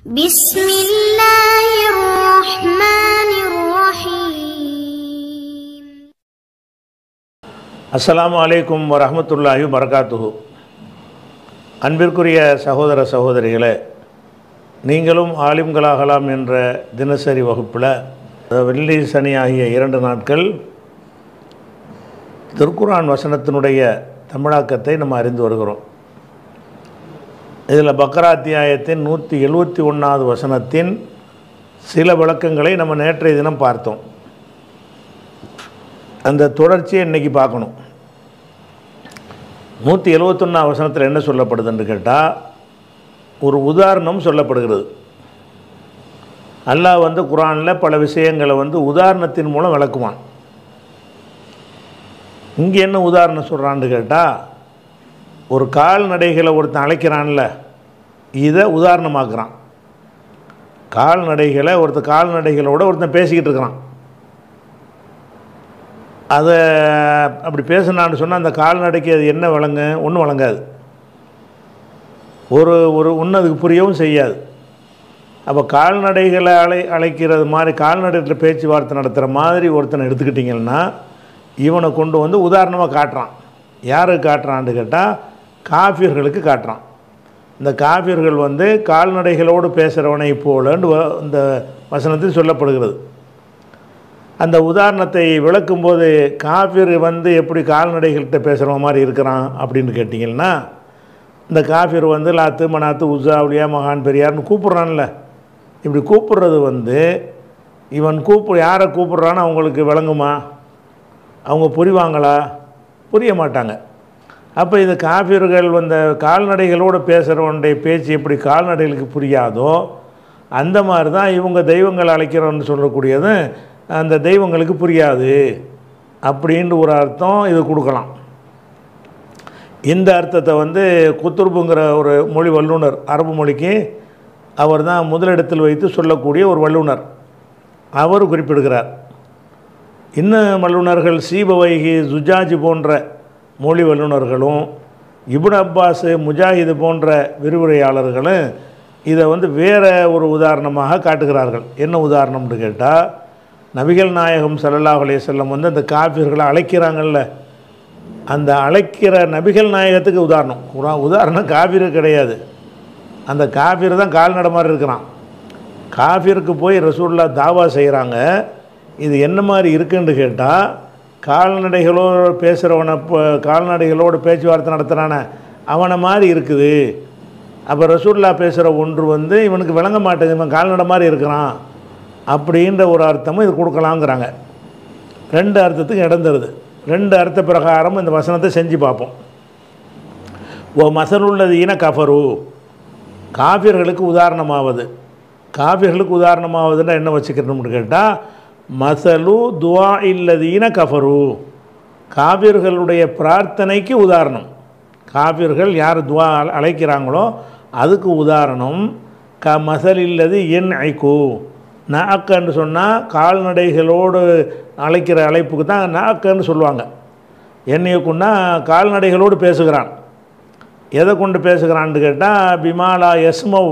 بسم الله الرحمن الرحيم அஸ்ஸலாமு அலைக்கும் வரஹ்மத்துல்லாஹி வரகாத்துஹு அன்பிற்குரிய சகோதர சகோதரிகளே நீங்களும் ஆலிம்களாகலாம் என்ற தினசரி வகுப்பில் வெள்ளி சனி ஆகிய இரண்டு நாட்கள் திருக்குரான் வசனத்தினுடைய தமிழாக்கத்தை நம்ம அறிந்து வருகிறோம் இதில் பக்ரா அத்தியாயத்தின் நூற்றி எழுபத்தி ஒன்றாவது வசனத்தின் சில விளக்கங்களை நம்ம நேற்றைய தினம் பார்த்தோம் அந்த தொடர்ச்சியை இன்னைக்கு பார்க்கணும் நூற்றி எழுபத்தொன்னா வசனத்தில் என்ன சொல்லப்படுதுன்னு கேட்டால் ஒரு உதாரணம் சொல்லப்படுகிறது அல்லாஹ் வந்து குரானில் பல விஷயங்களை வந்து உதாரணத்தின் மூலம் விளக்குவான் இங்கே என்ன உதாரணம் சொல்கிறான்னு கேட்டால் ஒரு கால்நடைகளை ஒருத்தன் அழைக்கிறான்ல இதை உதாரணமாக்குறான் கால்நடைகளை ஒருத்தன் கால்நடைகளோட ஒருத்தன் பேசிக்கிட்டு இருக்கிறான் அதை அப்படி பேசினான்னு சொன்னால் அந்த கால்நடைக்கு அது என்ன வழங்கு ஒன்றும் வழங்காது ஒரு ஒரு ஒன்று அதுக்கு புரியவும் செய்யாது அப்போ கால்நடைகளை அழை அழைக்கிறது மாதிரி கால்நடையில் பேச்சுவார்த்தை நடத்துகிற மாதிரி ஒருத்தனை எடுத்துக்கிட்டிங்கன்னா இவனை கொண்டு வந்து உதாரணமாக காட்டுறான் யாருக்கு காட்டுறான்னு கேட்டால் காஃபியர்களுக்கு காட்டுறான் இந்த காஃபியர்கள் வந்து கால்நடைகளோடு பேசுகிறவனை போலன்னு வ- இந்த வசனத்தில் சொல்லப்படுகிறது அந்த உதாரணத்தை விளக்கும்போது காஃபிர் வந்து எப்படி கால்நடைகள்கிட்ட பேசுகிற மாதிரி இருக்கிறான் அப்படின்னு கேட்டிங்கன்னா இந்த காஃபிர் வந்து லாத்து மனாத்து உஸா உலியா மகான் பெரியார்னு கூப்பிட்றான்ல இப்படி கூப்பிடுறது வந்து இவன் கூப்பிடு யாரை கூப்பிட்றான்னு அவங்களுக்கு விளங்குமா அவங்க புரிவாங்களா புரிய மாட்டாங்க அப்போ இது காஃபிர்கள் வந்த கால்நடைகளோடு பேசுகிறவனுடைய பேச்சு எப்படி கால்நடைகளுக்கு புரியாதோ அந்த மாதிரி தான் இவங்க தெய்வங்கள் அழைக்கிறோன்னு சொல்லக்கூடியது அந்த தெய்வங்களுக்கு புரியாது அப்படின்ட்டு ஒரு அர்த்தம் இது கொடுக்கலாம் இந்த அர்த்தத்தை வந்து குத்துர்புங்கிற ஒரு மொழி வல்லுனர் அரபு மொழிக்கு அவர் தான் முதலிடத்தில் வைத்து சொல்லக்கூடிய ஒரு வல்லுனர் அவர் குறிப்பிடுகிறார் இன்னும் வல்லுநர்கள் சீபவைகி ஜுஜாஜி போன்ற மொழி வல்லுநர்களும் இப்னு அப்பாஸ் முஜாஹிது போன்ற விரிவுரையாளர்களும் இதை வந்து வேற ஒரு உதாரணமாக காட்டுகிறார்கள் என்ன உதாரணம்னு கேட்டால் நபிகள் நாயகம் ஸல்லல்லாஹு அலைஹி வஸல்லம் வந்து அந்த காஃபிர்களை அழைக்கிறாங்கல்ல அந்த அழைக்கிற நபிகள் நாயகத்துக்கு உதாரணம் உரா- உதாரணம் காஃபிரு கிடையாது அந்த காஃபிர் தான் கால்நடை மாதிரி இருக்கிறான் காஃபிருக்கு போய் ரசூல்லா தாவா செய்கிறாங்க இது என்ன மாதிரி இருக்குன்னு கேட்டால் கால்நடைகளோடு பேசுகிறவனை இப்போ கால்நடைகளோடு பேச்சுவார்த்தை நடத்துகிறானே அவனை மாதிரி இருக்குது அப்போ ரசூல்லா பேசுகிற ஒன்று வந்து இவனுக்கு விளங்க மாட்டேங்குது இவன் கால்நடை மாதிரி இருக்கிறான் அப்படின்ற ஒரு அர்த்தமும் இது கொடுக்கலாங்கிறாங்க ரெண்டு அர்த்தத்துக்கு இடம் தருது ரெண்டு அர்த்த பிரகாரம் இந்த வசனத்தை செஞ்சு பார்ப்போம் ஓ மசலுள்ளது ஈன கஃபரு காபிர்களுக்கு உதாரணமாவது காபிர்களுக்கு உதாரணமாவதுன்னா என்ன வச்சுக்கணும்னு கேட்டால் மசலு துவா இல்லதீன கஃபரு காபிர்களுடைய பிரார்த்தனைக்கு உதாரணம் காபிர்கள் யார் துவா அழ- அழைக்கிறாங்களோ அதுக்கு உதாரணம் க மசல் இல்லது என் ஐக்கு நாக்கன்னு சொன்னால் கால்நடைகளோடு அழைக்கிற அழைப்புக்கு தான் நாக்கன்னு சொல்லுவாங்க என்னையக்குன்னா கால்நடைகளோடு பேசுகிறான் எதை கொண்டு பேசுகிறான்னு கேட்டால் பிமாலா யஸ்மவ்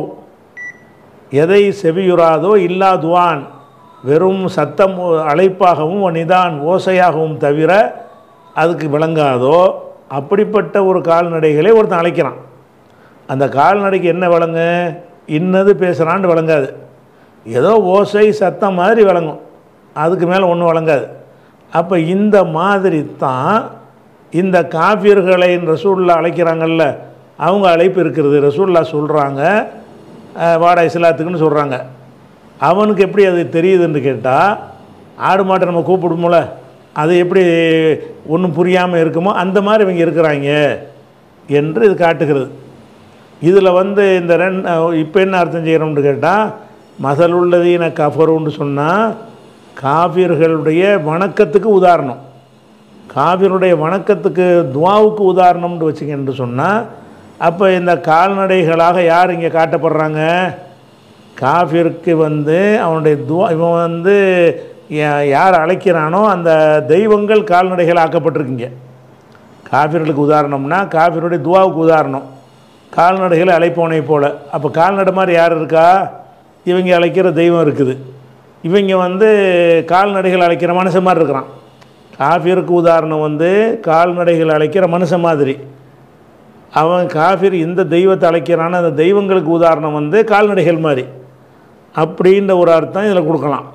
எதை செவியுறாதோ இல்லா துவான் வெறும் சத்தம் அழைப்பாகவும் நிதான் ஓசையாகவும் தவிர அதுக்கு விளங்காதோ அப்படிப்பட்ட ஒரு கால்நடைகளை ஒருத்தன் அழைக்கிறான் அந்த கால்நடைக்கு என்ன விளங்கு இன்னது பேசுகிறான்னு விளங்காது ஏதோ ஓசை சத்தம் மாதிரி விளங்கும் அதுக்கு மேலே ஒன்றும் விளங்காது அப்போ இந்த மாதிரி தான் இந்த காபியர்களை ரசூல்லா அழைக்கிறாங்கல்ல அவங்க அழைப்பு இருக்கிறது ரசூல்லா சொல்கிறாங்க வாடா இஸ்லாத்துக்குன்னு சொல்கிறாங்க அவனுக்கு எப்படி அது தெரியுதுன்னு கேட்டால் ஆடு மாட்டை நம்ம கூப்பிடுமோல அது எப்படி ஒன்றும் புரியாமல் இருக்குமோ அந்த மாதிரி இவங்க இருக்கிறாங்க என்று இது காட்டுகிறது இதில் வந்து இந்த ரெண்டு இப்போ என்ன அர்த்தம் செய்கிறோம்னு கேட்டால் மசலுள்ளதீன கஃபருன்னு சொன்னால் காபியர்களுடைய வணக்கத்துக்கு உதாரணம் காபியருடைய வணக்கத்துக்கு துவாவுக்கு உதாரணம்னு வச்சுங்கன்னு சொன்னால் அப்போ இந்த கால்நடைகளாக யார் இங்கே காட்டப்படுறாங்க காஃபிற்கு வந்து அவனுடைய துவா இவன் வந்து யா- யார் அழைக்கிறானோ அந்த தெய்வங்கள் கால்நடைகள் ஆக்கப்பட்டிருக்குங்க காஃபிர்களுக்கு உதாரணம்னா காஃபிருடைய துவாவுக்கு உதாரணம் கால்நடைகளை அழைப்பவனை போல அப்போ கால்நடை மாதிரி யார் இருக்கா இவங்க அழைக்கிற தெய்வம் இருக்குது இவங்க வந்து கால்நடைகள் அழைக்கிற மனுஷன் மாதிரி இருக்கிறான் காஃபிருக்கு உதாரணம் வந்து கால்நடைகள் அழைக்கிற மனுஷன் மாதிரி அவன் காஃபிர் இந்த தெய்வத்தை அழைக்கிறான்னு அந்த தெய்வங்களுக்கு உதாரணம் வந்து கால்நடைகள் மாதிரி அப்படின்ற ஒரு அர்த்தம் இதில் கொடுக்கலாம்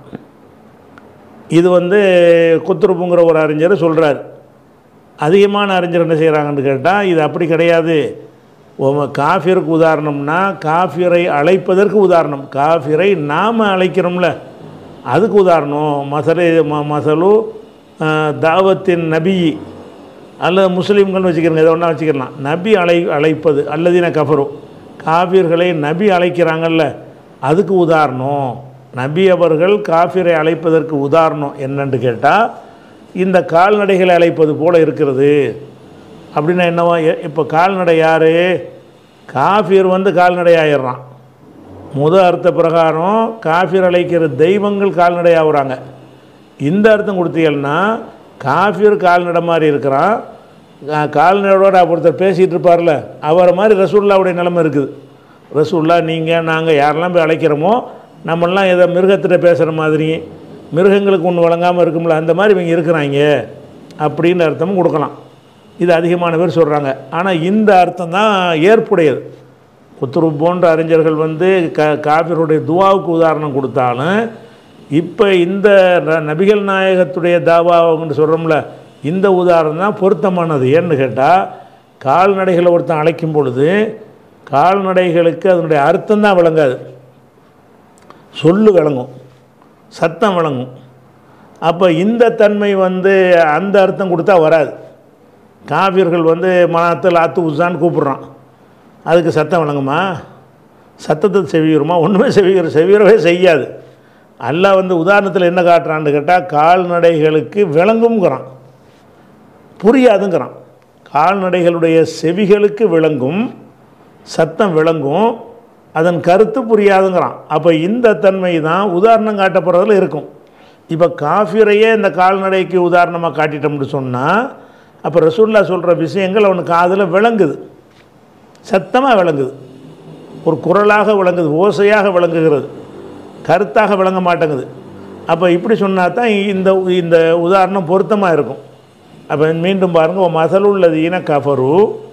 இது வந்து குத்துருப்புங்கிற ஒரு அறிஞர் சொல்கிறார் அதிகமான அறிஞர் என்ன செய்கிறாங்கன்னு கேட்டால் இது அப்படி கிடையாது உம காஃபிருக்கு உதாரணம்னா காஃபிரை அழைப்பதற்கு உதாரணம் காஃபிரை நாம் அழைக்கிறோம்ல அதுக்கு உதாரணம் மசலே ம மசலு ஆஹ், தாவத்தின் நபி அல்லது முஸ்லீம்கள்னு வச்சுக்கிறங்க இதை ஒன்றா வச்சுக்கலாம் நபி அழை அழைப்பது அல்லதின கஃபரு காஃபிர்களை நபி அழைக்கிறாங்கல்ல அதுக்கு உதாரணம் நபி அவர்கள் காஃபிரை அழைப்பதற்கு உதாரணம் என்னன்னு கேட்டால் இந்த கால்நடைகளை அழைப்பது போல இருக்கிறது அப்படின்னா என்னவா எ- இப்போ கால்நடை யார் காஃபிர் வந்து கால்நடை ஆயிடுறான் முத அர்த்த பிரகாரம் காஃபிர் அழைக்கிற தெய்வங்கள் கால்நடை ஆகுறாங்க இந்த அர்த்தம் கொடுத்தீங்கன்னா காஃபிர் கால்நடை மாதிரி இருக்கிறான் கா- கால்நடையோட ஒருத்தர் பேசிகிட்டு இருப்பார்ல அவரை மாதிரி ரசூல்லாவுடைய நிலைமை இருக்குது ரசூல்லா நீங்கள் நாங்கள் யாரெல்லாம் போய் அழைக்கிறோமோ நம்மெல்லாம் ஏதோ மிருகத்திட்ட பேசுகிற மாதிரி மிருகங்களுக்கு ஒன்று வழங்காமல் இருக்கும்ல அந்த மாதிரி இவங்க இருக்கிறாங்க அப்படின்னு அர்த்தமும் கொடுக்கலாம் இது அதிகமான பேர் சொல்கிறாங்க ஆனால் இந்த அர்த்தம் தான் ஏற்புடையது குத்துரு போன்ற அறிஞர்கள் வந்து க காபிருடைய துவாவுக்கு உதாரணம் கொடுத்தாலும் இப்போ இந்த ந- நபிகள் நாயகத்துடைய தாவான்னு சொல்கிறோம்ல இந்த உதாரணம் தான் பொருத்தமானது ஏன்னு கேட்டால் கால்நடைகளை ஒருத்தன் அழைக்கும் பொழுது கால்நடைகளுக்கு அதனுடைய அர்த்தம் தான் விளங்காது சொல்லு விளங்கும் சத்தம் விளங்கும் அப்போ இந்த தன்மை வந்து அந்த அர்த்தம் கொடுத்தா வராது காவியர்கள் வந்து மனத்தில் ஆத்து உசான்னு கூப்பிட்றான் அதுக்கு சத்தம் விளங்குமா சத்தத்தை செவியுறுமா ஒன்றுமே செவியுற செவியுறவே செய்யாது அல்லாஹ் வந்து உதாரணத்தில் என்ன காட்டுறான்னு கேட்டால் கால்நடைகளுக்கு விளங்குங்கிறான் புரியாதுங்கிறான் கால்நடைகளுடைய செவிகளுக்கு விளங்கும் சத்தம் விளங்கும் அதன் கருத்து புரியாதுங்கிறான் அப்போ இந்த தன்மை தான் உதாரணம் காட்டப்படுறதுல இருக்கும் இப்போ காஃபிரையே இந்த கால்நடைக்கு உதாரணமாக காட்டிட்டோம்னு சொன்னால் அப்போ ரசூல்லா சொல்கிற விஷயங்கள் அவனுக்கு காதில் விளங்குது சத்தமாக விளங்குது ஒரு குரலாக விளங்குது ஓசையாக விளங்குகிறது கருத்தாக விளங்க மாட்டேங்குது அப்போ இப்படி சொன்னா தான் இந்த இந்த உதாரணம் பொருத்தமாக இருக்கும் அப்போ மீண்டும் பாருங்கள் மசலுள்ளதீன கஃபரு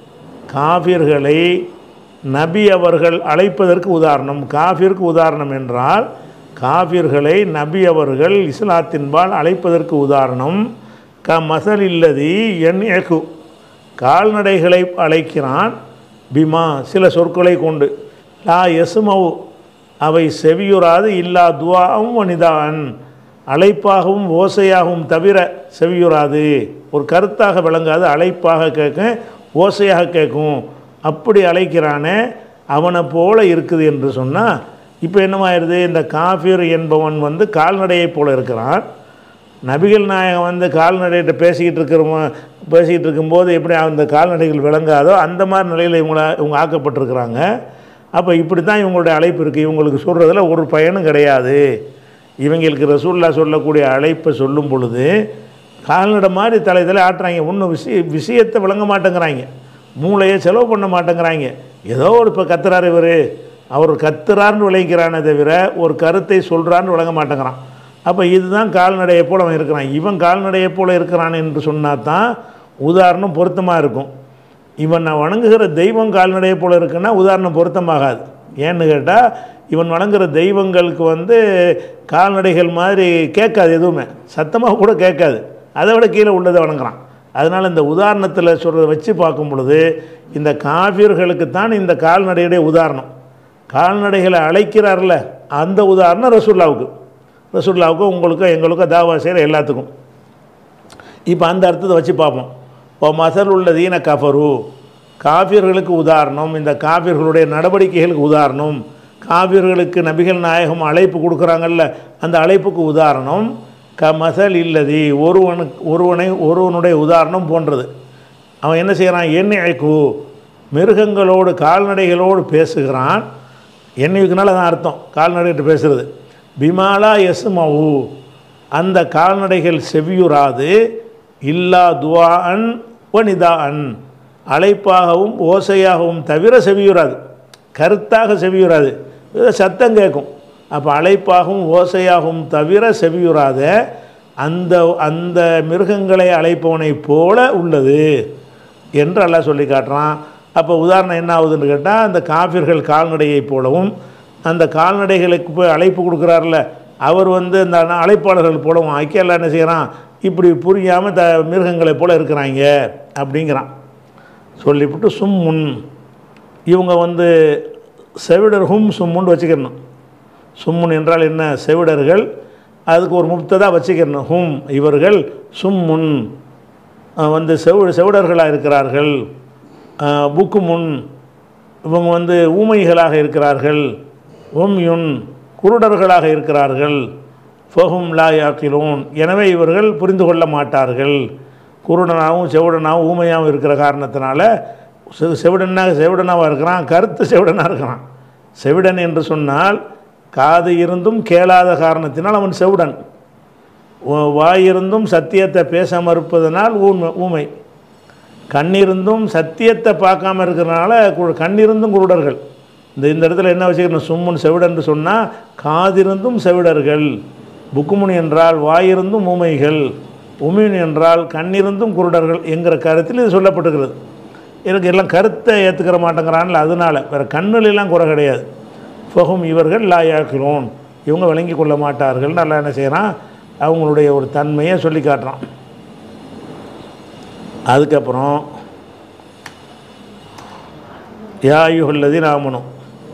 காஃபிர்களை நபி அவர்கள் அழைப்பதற்கு உதாரணம் காஃபிற்கு உதாரணம் என்றால் காஃபிர்களை நபி அவர்கள் இஸ்லாத்தின்பால் அழைப்பதற்கு உதாரணம் க மசல் இல்லதி என் எகு கால்நடைகளை அழைக்கிறான் பிமா சில சொற்களை கொண்டு லா எசுமவு அவை செவியுறாது இல்லா துவாவும் வனிதான் அழைப்பாகவும் ஓசையாகவும் தவிர செவியுறாது ஒரு கருத்தாக விளங்காது அழைப்பாக கேட்கும் ஓசையாக கேட்கும் அப்படி அழைக்கிறானே அவனை போல இருக்குது என்று சொன்னால் இப்போ என்னமாயிருது இந்த காஃபிர் என்பவன் வந்து கால்நடையைப் போல இருக்கிறான் நபிகள் நாயகம் வந்து கால்நடைகிட்ட பேசிக்கிட்டு இருக்கிறவங்க பேசிக்கிட்டு இருக்கும்போது எப்படி அந்த கால்நடைகள் விளங்காதோ அந்த மாதிரி நிலையில் இவங்கள இவங்க ஆக்கப்பட்டிருக்கிறாங்க அப்போ இப்படி தான் இவங்களுடைய அழைப்பு இருக்குது இவங்களுக்கு சொல்கிறதுல ஒரு பயனும் கிடையாது இவங்களுக்கு ரசூல்லா சொல்லக்கூடிய அழைப்பை சொல்லும் பொழுது கால்நடை மாதிரி தலை தலை ஆட்டுறாங்க ஒன்றும் விஷய விஷயத்தை விளங்க மாட்டேங்கிறாங்க மூளையை செலவு பண்ண மாட்டேங்கிறாங்க ஏதோ ஒரு இப்போ கத்துறாரு இவர் அவர் கத்துறாருன்னு விளைக்கிறானே தவிர ஒரு கருத்தை சொல்கிறான்னு விளங்க மாட்டேங்கிறான் அப்போ இதுதான் கால்நடையை போல் அவன் இருக்கிறான் இவன் கால்நடையை போல் இருக்கிறான் என்று சொன்னால் தான் உதாரணம் பொருத்தமாக இருக்கும் இவன் நான் வணங்குகிற தெய்வம் கால்நடையை போல் இருக்குன்னா உதாரணம் பொருத்தமாகாது ஏன்னு கேட்டால் இவன் வணங்குற தெய்வங்களுக்கு வந்து கால்நடைகள் மாதிரி கேட்காது எதுவுமே சத்தமாக கூட கேட்காது அதை விட கீழே உள்ளதை வணங்குறான் அதனால் இந்த உதாரணத்தில் சொல்கிறத வச்சு பார்க்கும் பொழுது இந்த காவியர்களுக்கு தான் இந்த கால்நடையுடைய உதாரணம் கால்நடைகளை அழைக்கிறார்ல அந்த உதாரணம் ரசூல்லாவுக்கு ரசூல்லாவுக்கும் உங்களுக்கும் எங்களுக்கும் தாவா செய்கிற எல்லாத்துக்கும் இப்போ அந்த அர்த்தத்தை வச்சு பார்ப்போம் இப்போ மசல் உள்ளதீன கஃபரு காபியர்களுக்கு உதாரணம் இந்த காபியர்களுடைய நடவடிக்கைகளுக்கு உதாரணம் காபியர்களுக்கு நபிகள் நாயகம் அழைப்பு கொடுக்குறாங்கல்ல அந்த அழைப்புக்கு உதாரணம் க மசல் இல்லதி ஒருவனுக்கு ஒருவனை ஒருவனுடைய உதாரணம் போன்றது அவன் என்ன செய்கிறான் எண்ணெய் மிருகங்களோடு கால்நடைகளோடு பேசுகிறான் எண்ணெய்க்குனால அதான் அர்த்தம் கால்நடைகிட்ட பேசுகிறது பிமாலா எஸ்மவு அந்த கால்நடைகள் செவியுறாது இல்லா துவான் வனிதான் அழைப்பாகவும் ஓசையாகவும் தவிர செவியுறாது கருத்தாக செவியுறாது ஏதோ சத்தம் கேட்கும் அப்போ அழைப்பாகவும் ஓசையாகவும் தவிர செவியுறாத அந்த அந்த மிருகங்களை அழைப்பவனைப் போல உள்ளது என்று அல்லாஹ் சொல்லி காட்டுறான் அப்போ உதாரணம் என்ன ஆகுதுன்னு கேட்டால் அந்த காஃபிர்கள் கால்நடையைப் போலவும் அந்த கால்நடைகளுக்கு போய் அழைப்பு கொடுக்குறாருல அவர் வந்து இந்த அழைப்பாளர்கள் போலவும் ஐக்கியெல்லாம் என்ன செய்கிறான் இப்படி புரியாமல் த மிருகங்களைப் போல இருக்கிறாங்க அப்படிங்கிறான் சொல்லிவிட்டு சும்முன் இவங்க வந்து செவிடர் ஹும் சும்முன்னு வச்சுக்கணும் சும்முன் என்றால் என்ன செவிடர்கள் அதுக்கு ஒரு முப்ததா வச்சுக்கணும் ஹும் இவர்கள் சும்முன் அஹ் வந்து செவி செவிடர்களாக இருக்கிறார்கள் அஹ் புக்குமுன் இவங்க வந்து ஊமைகளாக இருக்கிறார்கள் உம்யுன் குருடர்களாக இருக்கிறார்கள் ஃபஹும் லா யாக்கிலூன் எனவே இவர்கள் புரிந்து கொள்ள மாட்டார்கள் குருடனாகவும் செவிடனாகவும் ஊமையாகவும் இருக்கிற காரணத்தினால செ- செவிடனாக செவிடனாக இருக்கிறான் கருத்து செவிடனாக இருக்கிறான் செவிடன் என்று சொன்னால் காது இருந்தும் கேளாத காரணத்தினால் அவன் செவிடன் வா- வாயிருந்தும் சத்தியத்தை பேச மறுப்பதனால் ஊமை ஊமை கண்ணிருந்தும் சத்தியத்தை பார்க்காம இருக்கிறனால கு- கண்ணிருந்தும் குருடர்கள் இந்த இந்த இடத்துல என்ன வச்சுக்கணும் சும்முன் செவிடன்று சொன்னால் காதிருந்தும் செவிடர்கள் புக்குமுனி என்றால் வாயிருந்தும் ஊமைகள் உமின் என்றால் கண்ணிருந்தும் குருடர்கள் என்கிற கருத்தில் இது சொல்லப்பட்டுகிறது எனக்கு எல்லாம் கருத்தை ஏற்றுக்கிற மாட்டேங்கிறான்ல அதனால வேறு கண்ணுலெல்லாம் குறை கிடையாது ஃபஹும் இவர்கள் லாயாக்கிறோன் இவங்க விளங்கி கொள்ள மாட்டார்கள் நல்லா என்ன செய்கிறான் அவங்களுடைய ஒரு தன்மையை சொல்லி காட்டுறான் அதுக்கப்புறம் யாயுள்ளதி நாமனும்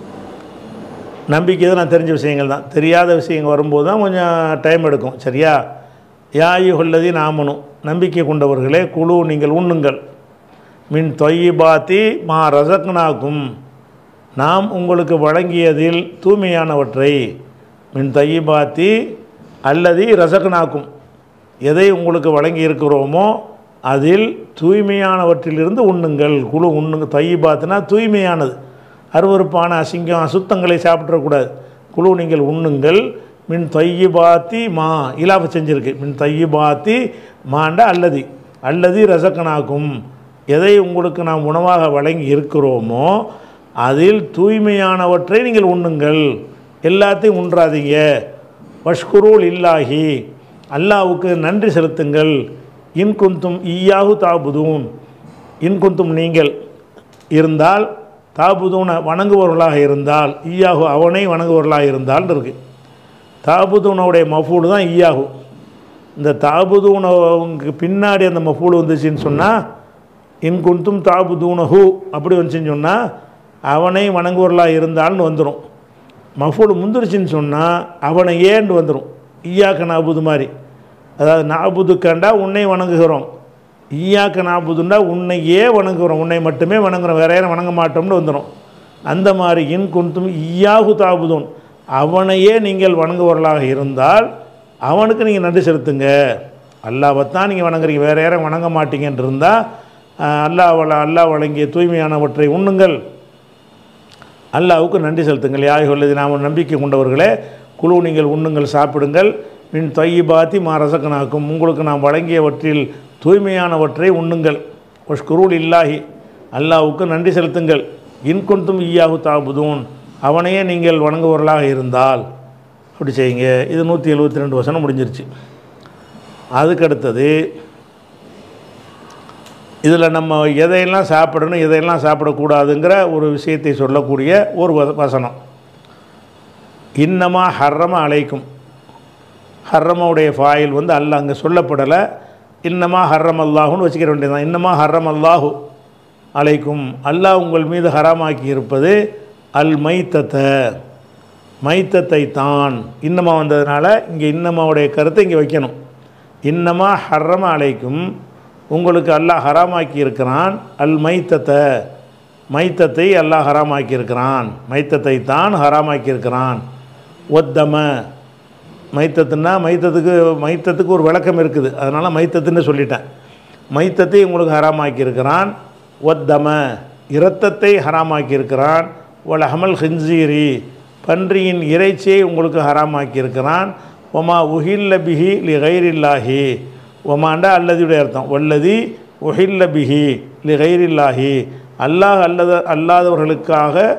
நம்பிக்கை தான் நான் தெரிஞ்ச விஷயங்கள் தான் தெரியாத விஷயங்கள் வரும்போது தான் கொஞ்சம் டைம் எடுக்கும் சரியா யாயுள்ளதி நாமனும் நம்பிக்கை கொண்டவர்களே குழு நீங்கள் உண்ணுங்கள் மின் தொய்யிபாத்தி மா ரசக்னாக்கும் நாம் உங்களுக்கு வழங்கியதில் தூய்மையானவற்றை மின் தையிபாத்தி அல்லது ரசக்னாக்கும் எதை உங்களுக்கு வழங்கி இருக்கிறோமோ அதில் தூய்மையானவற்றிலிருந்து உண்ணுங்கள் குழு உண்ணுங்க தையிபாத்துனா தூய்மையானது அருவருப்பான அசிங்கம் அசுத்தங்களை சாப்பிட்றக்கூடாது குழு நீங்கள் உண்ணுங்கள் மின் தையிபாத்தி மா இலாப செஞ்சிருக்கு மின் தையிபாத்தி மாண்ட அல்லதி அல்லது ரசக்கனாக்கும் எதை உங்களுக்கு நாம் உணவாக வழங்கி இருக்கிறோமோ அதில் தூய்மையானவற்றை நீங்கள் உண்ணுங்கள் எல்லாத்தையும் உண்றாதீங்க வஷ்குரூல் இல்லாஹி அல்லாவுக்கு நன்றி செலுத்துங்கள் இன்குந்தும் ஈயாகு தாபுதூன் இன்குந்தும் நீங்கள் இருந்தால் தாபுதூன வணங்குபவர்களாக இருந்தால் ஈயாகு அவனை வணங்குபவர்களாக இருந்தால் இருக்கு தாபுதூனுடைய மஃபூடு தான் ஈயாகு இந்த தாபுதூனவுக்கு பின்னாடி அந்த மஃபூல் வந்துச்சுன்னு சொன்னால் இன்குந்தும் தாபுதூனஹு அப்படி வந்துச்சுன்னு சொன்னால் அவனை வணங்குவர்களாக இருந்தால்னு வந்துடும் மஃபூல் முந்திருச்சுன்னு சொன்னால் அவனை ஏன்னு வந்துடும் ஈயாக்க நாபுது மாதிரி அதாவது நாபுது கண்டா உன்னை வணங்குகிறோம் ஈயாக்க நாபுதுண்டா உன்னையே வணங்குகிறோம் உன்னை மட்டுமே வணங்குறோம் வேற யாரும் வணங்க மாட்டோம்னு வந்துடும் அந்த மாதிரி இன் குந்தும் ஈயாகு தாபுதுன் அவனையே நீங்கள் வணங்குவர்களாக இருந்தால் அவனுக்கு நீங்கள் நன்றி செலுத்துங்க அல்லாவைத்தான் நீங்கள் வணங்குறீங்க வேற யாரும் வணங்க மாட்டீங்கன்னு இருந்தால் அல்லாஹ் வள- அல்லாஹ் வழங்கிய தூய்மையானவற்றை உண்ணுங்கள் அல்லாஹ்வுக்கு நன்றி செலுத்துங்கள் யாய் உள்ளது நாம் நம்பிக்கை கொண்டவர்களே குழு நீங்கள் உண்ணுங்கள் சாப்பிடுங்கள் மின் தொய்யிபாத்தி மா ரசக்கனாக்கும் உங்களுக்கு நாம் வழங்கியவற்றில் தூய்மையானவற்றை உண்ணுங்கள் ஒஷ்குரூல் இல்லாஹி அல்லாஹ்வுக்கு நன்றி செலுத்துங்கள் இன்கொண்டும் ஈயாகு தாபுதூன் அவனையே நீங்கள் வணங்குவர்களாக இருந்தால் அப்படி செய்யுங்க இது நூற்றி எழுபத்தி ரெண்டு வசனம் முடிஞ்சிருச்சு அதுக்கடுத்தது இதில் நம்ம எதையெல்லாம் சாப்பிடணும் எதையெல்லாம் சாப்பிடக்கூடாதுங்கிற ஒரு விஷயத்தை சொல்லக்கூடிய ஒரு வ- வசனம் இன்னமா ஹர்ரம அழைக்கும் ஹர்ரமுடைய ஃபாயில் வந்து அல்ல அங்கே சொல்லப்படலை இன்னமா ஹர்ரம் அல்லாஹுன்னு வச்சுக்கிற வேண்டியதுதான் இன்னமா ஹர்ரம் அல்லாஹு அழைக்கும் அல்லாஹ் உங்கள் மீது ஹராமாக்கி இருப்பது அல் மைத்தத்தை மைத்தத்தை தான் இன்னமா வந்ததுனால இங்கே இன்னமாவுடைய கருத்தை இங்கே வைக்கணும் இன்னமா ஹர்ரம அழைக்கும் உங்களுக்கு அல்லாஹ் ஹராமாக்கி இருக்கிறான் அல் மைத்தத்தை மைத்தத்தை அல்லாஹ் ஹராமாக்கி இருக்கிறான் மைத்தத்தை தான் ஹராமாக்கி இருக்கிறான் ஒத்தம மைத்தத்துன்னா மைத்தத்துக்கு மைத்தத்துக்கு ஒரு விளக்கம் இருக்குது அதனால் மைத்தத்துன்னு சொல்லிட்டேன் மைத்தத்தை உங்களுக்கு ஹராமாக்கி இருக்கிறான் ஒத்தம இரத்தத்தை ஹராமாக்கி இருக்கிறான் ஒல் அமல் ஹின்சீரி பன்றியின் இறைச்சியை உங்களுக்கு ஹராமாக்கி இருக்கிறான் ஒமா உஹில்ல பிஹி லி கைரில்லாஹி ஒமாண்டா அல்லதியுடைய அர்த்தம் வல்லதி உஹில்ல பிஹி லி கைரில்லாஹி அல்லாஹ் அல்லத அல்லாதவர்களுக்காக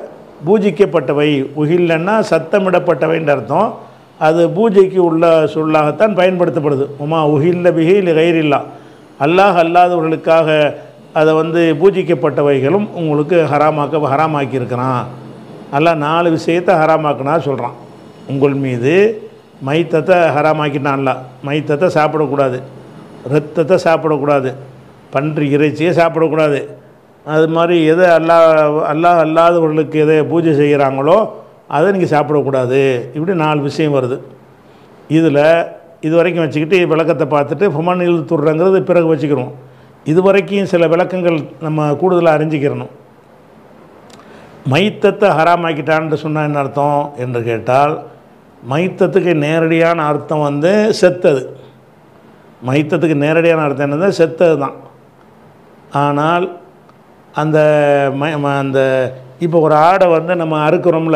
பூஜிக்கப்பட்டவை உகில்லன்னா சத்தமிடப்பட்டவைன்ற அர்த்தம் அது பூஜைக்கு உள்ள சொல்லாகத்தான் பயன்படுத்தப்படுது உமா உகில்ல பிகி இல்லை கயிறில்லா அல்லாஹ் அல்லாதவர்களுக்காக அதை வந்து பூஜிக்கப்பட்டவைகளும் உங்களுக்கு ஹராமாக்க ஹராமாக்கி இருக்கிறான் அல்லாஹ் நாலு விஷயத்தை ஹராமாக்குனா சொல்கிறான் உங்கள் மீது மைத்தத்தை ஹராமாக்கிட்டான்ல மைத்தத்தை சாப்பிடக்கூடாது ரத்தத்தை சாப்பிடக்கூடாது பன்றி இறைச்சியை சாப்பிடக்கூடாது அது மாதிரி எதை அல்லாஹ் அல்லாஹ் அல்லாதவர்களுக்கு எதை பூஜை செய்கிறாங்களோ அதை நீங்கள் சாப்பிடக்கூடாது இப்படி நாலு விஷயம் வருது இதில் இது வரைக்கும் வச்சுக்கிட்டு விளக்கத்தை பார்த்துட்டு ஃபுமன் இழுத்துடுறங்கிறது பிறகு வச்சுக்கிறோம் இது வரைக்கும் சில விளக்கங்கள் நம்ம கூடுதலாக அறிஞ்சிக்கிறணும் மைத்தத்தை ஹராமாக்கிட்டான்னு சொன்னால் என்ன அர்த்தம் என்று கேட்டால் மைத்தத்துக்கு நேரடியான அர்த்தம் வந்து செத்தது மைத்தத்துக்கு நேரடியான அர்த்தம் என்னது செத்தது தான் ஆனால் அந்த மை ம- அந்த இப்போ ஒரு ஆடை வந்து நம்ம அறுக்கிறோம்ல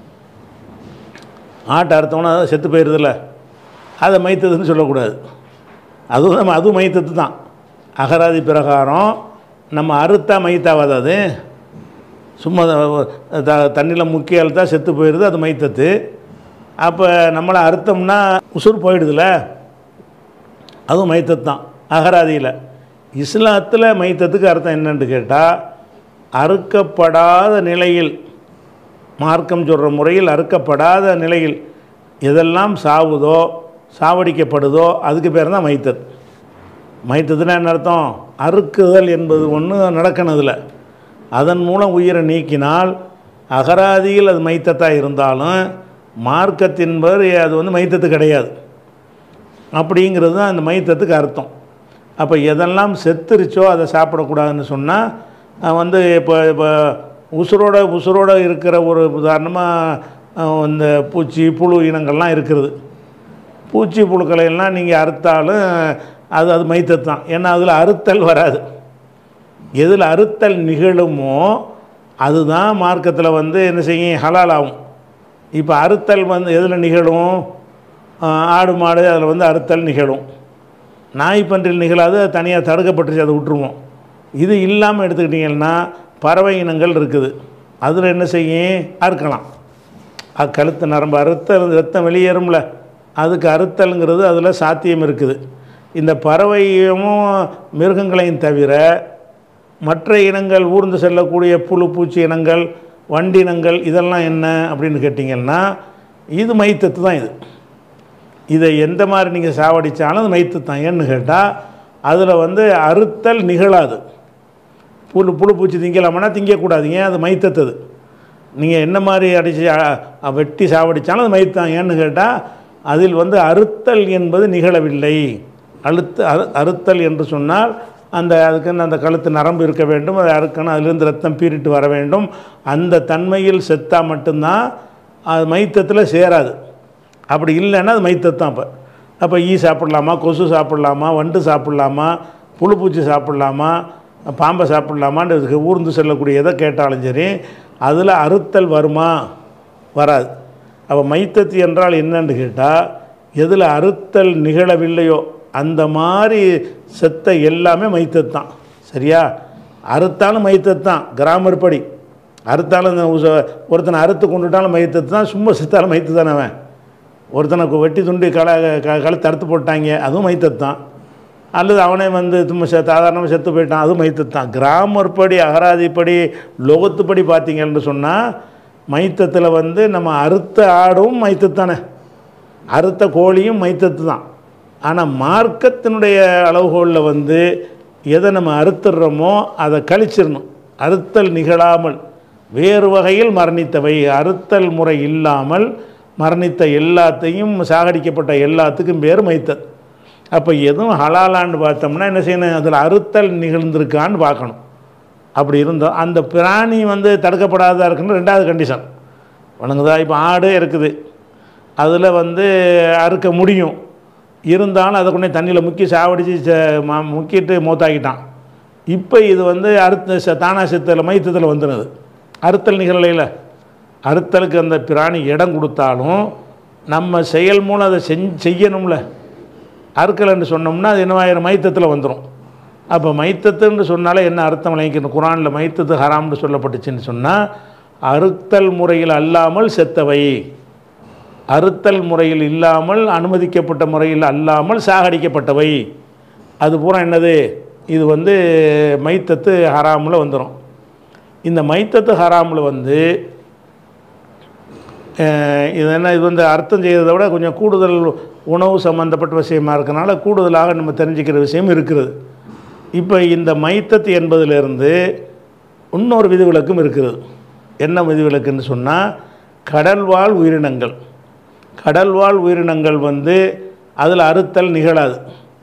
ஆட்டை அறுத்தோம்னா அது செத்து போயிடுதுல்ல அதை மைத்ததுன்னு சொல்லக்கூடாது அதுவும் நம்ம அதுவும் மைத்தத்து தான் அகராதி பிரகாரம் நம்ம அறுத்தா மைத்தாவாது அது சும்மா தண்ணியில் முக்கிய அழுத்தா செத்து போயிடுது அது மைத்தத்து அப்போ நம்மளை அறுத்தோம்னா உசுர் போயிடுதுல அதுவும் மைத்தத்து தான் அகராதியில் இஸ்லாத்தில் மைத்தத்துக்கு அர்த்தம் என்னன்னு கேட்டால் அறுக்கப்படாத நிலையில் மார்க்கம் சொல்கிற முறையில் அறுக்கப்படாத நிலையில் எதெல்லாம் சாவுதோ சாவடிக்கப்படுதோ அதுக்கு பேர் தான் மைத்தத் மைத்தத்துனா என்ன அர்த்தம் அறுக்குதல் என்பது ஒன்று நடக்கணதில்ல அதன் மூலம் உயிரை நீக்கினால் அகராதியில் அது மைத்தத்தாக இருந்தாலும் மார்க்கத்தின்பது அது வந்து மைத்தத்து கிடையாது அப்படிங்கிறது தான் அந்த மைத்தத்துக்கு அர்த்தம் அப்போ எதெல்லாம் செத்துருச்சோ அதை சாப்பிடக்கூடாதுன்னு சொன்னால் வந்து இப்போ இப்போ உசுரோட உசுரோட இருக்கிற ஒரு உதாரணமாக இந்த பூச்சி புழு இனங்கள்லாம் இருக்கிறது பூச்சி புழுக்களை எல்லாம் நீங்கள் அறுத்தாலும் அது அது மைத்தத்து தான் ஏன்னா அதில் அறுத்தல் வராது எதில் அறுத்தல் நிகழுமோ அதுதான் மார்க்கத்தில் வந்து என்ன செய்யும் ஹலால் ஆகும் இப்போ அறுத்தல் வந்து எதில் நிகழும் ஆஹ் ஆடு மாடு அதில் வந்து அறுத்தல் நிகழும் நாய் பன்றில் நிகழாது அது தனியாக தடுக்கப்பட்டுச்சு அதை விட்டுருவோம் இது இல்லாமல் எடுத்துக்கிட்டிங்கன்னா பறவை இனங்கள் இருக்குது அதில் என்ன செய்யும் அறுக்கலாம் அது கழுத்து நரம்பு அறுத்தல் ரத்தம் வெளியேறும்ல அதுக்கு அறுத்தல்ங்கிறது அதில் சாத்தியம் இருக்குது இந்த பறவையும் மிருகங்களையும் தவிர மற்ற இனங்கள் ஊர்ந்து செல்லக்கூடிய புழு பூச்சி இனங்கள் வண்டினங்கள் இதெல்லாம் என்ன அப்படின்னு கேட்டிங்கன்னா இது மைத்தத்து தான் இது இதை எந்த மாதிரி நீங்கள் சாவடித்தாலும் அது மைத்து தான் ஏன்னு கேட்டால் அதில் வந்து அறுத்தல் நிகழாது புழு புழு பூச்சி திங்கலாமன்னா திங்கக்கூடாது ஏன் அது மைத்தத்தது நீங்கள் என்ன மாதிரி அடித்து வெட்டி சாவடித்தாலும் அது மைத்தான் ஏன்னு கேட்டால் அதில் வந்து அறுத்தல் என்பது நிகழவில்லை அழுத்த அறு அறுத்தல் என்று சொன்னால் அந்த அதுக்குன்னு அந்த கழுத்து நரம்பு இருக்க வேண்டும் அதை அறுக்கணும் அதிலிருந்து ரத்தம் பீறிட்டு வர வேண்டும் அந்த தன்மையில் செத்தா மட்டும்தான் அது மைத்தத்தில் சேராது அப்படி இல்லைன்னா அது மைத்தத்தான் அப்போ அப்போ ஈ சாப்பிட்லாமா கொசு சாப்பிட்லாமா வண்டு சாப்பிட்லாமா புழு பூச்சி சாப்பிட்லாமா பாம்பை சாப்பிட்லாமான்னு இதுக்கு ஊர்ந்து செல்லக்கூடிய எதை கேட்டாலும் சரி அதில் அறுத்தல் வருமா வராது அப்போ மைத்தத்து என்றால் என்னன்னு கேட்டால் எதில் அறுத்தல் நிகழவில்லையோ அந்த மாதிரி செத்த எல்லாமே மைத்தத்து தான் சரியா அறுத்தாலும் மைத்தத்து தான் கிராமர் படி அறுத்தாலும் இந்த உச- ஒருத்தனை அறுத்து கொண்டுட்டாலும் மைத்தத்து தான் சும்மா செத்தாலும் மைத்து தானே அவன் ஒருத்தனை கு- வெட்டி துண்டு களை க கழுத்து அறுத்து போட்டாங்க அதுவும் மைத்தத்து தான் அல்லது அவனே வந்து சும்மா செ சாதாரணமாக செத்து போயிட்டான் அதுவும் மைத்தத்து தான் கிராமர் படி அகராதிப்படி லோகத்துப்படி பார்த்தீங்கன்னு சொன்னால் மைத்தத்தில் வந்து நம்ம அறுத்த ஆடும் மைத்தத்து தானே அறுத்த கோழியும் மைத்தத்து தான் ஆனால் மார்க்கத்தினுடைய அளவுகோலில் வந்து எதை நம்ம அறுத்துடுறோமோ அதை கழிச்சிடணும் அறுத்தல் நிகழாமல் வேறு வகையில் மரணித்தவை அறுத்தல் முறை இல்லாமல் மரணித்த எல்லாத்தையும் சாகடிக்கப்பட்ட எல்லாத்துக்கும் பேர் மைத்தல் அப்போ எதுவும் ஹலாலான்னு பார்த்தோம்னா என்ன செய்யணும் அதில் அறுத்தல் நிகழ்ந்திருக்கான்னு பார்க்கணும் அப்படி இருந்தோம் அந்த பிராணி வந்து தடுக்கப்படாததாக இருக்குன்னு ரெண்டாவது கண்டிஷன் வணங்குதா இப்போ ஆடு இருக்குது அதில் வந்து அறுக்க முடியும் இருந்தாலும் அதை கொண்டே தண்ணியில் முக்கி சாவடிச்சு ச- ம- முக்கிட்டு மூத்தாக்கிட்டான் இப்போ இது வந்து அறுத்த ச- தானா சித்தத்தில் மைத்தத்தில் வந்துடுது அறுத்தல் நிகழலையில் அறுத்தலுக்கு அந்த பிராணி இடம் கொடுத்தாலும் நம்ம செயல் மூலம் அதை செஞ் செய்யணும்ல அறுக்கலைன்னு சொன்னோம்னா அது என்னவாயிரம் மைத்தத்தில் வந்துடும் அப்போ மைத்தத்துன்னு சொன்னாலே என்ன அர்த்தம் விளங்கிக்கணும் குரானில் மைத்தத்து ஹராம்னு சொல்லப்பட்டுச்சுன்னு சொன்னால் அறுத்தல் முறையில் அல்லாமல் செத்தவை அறுத்தல் முறையில் இல்லாமல் அனுமதிக்கப்பட்ட முறையில் அல்லாமல் சாகடிக்கப்பட்டவை அது பூரா என்னது இது வந்து மைத்தத்து ஹராமில் வந்துடும் இந்த மைத்தத்து ஹராமில் வந்து அஹ், இது என்ன இது வந்து அர்த்தம் செய்கிறத விட கொஞ்சம் கூடுதல் உணவு சம்மந்தப்பட்ட விஷயமா இருக்கனால கூடுதலாக நம்ம தெரிஞ்சுக்கிற விஷயம் இருக்கிறது இப்போ இந்த மைத்தத்து என்பதிலிருந்து இன்னொரு விதிவிலக்கும் இருக்கிறது என்ன விதிவிலக்குன்னு சொன்னால் கடல்வாழ் உயிரினங்கள் கடல்வாழ் உயிரினங்கள் வந்து அதில் அறுத்தல் நிகழாது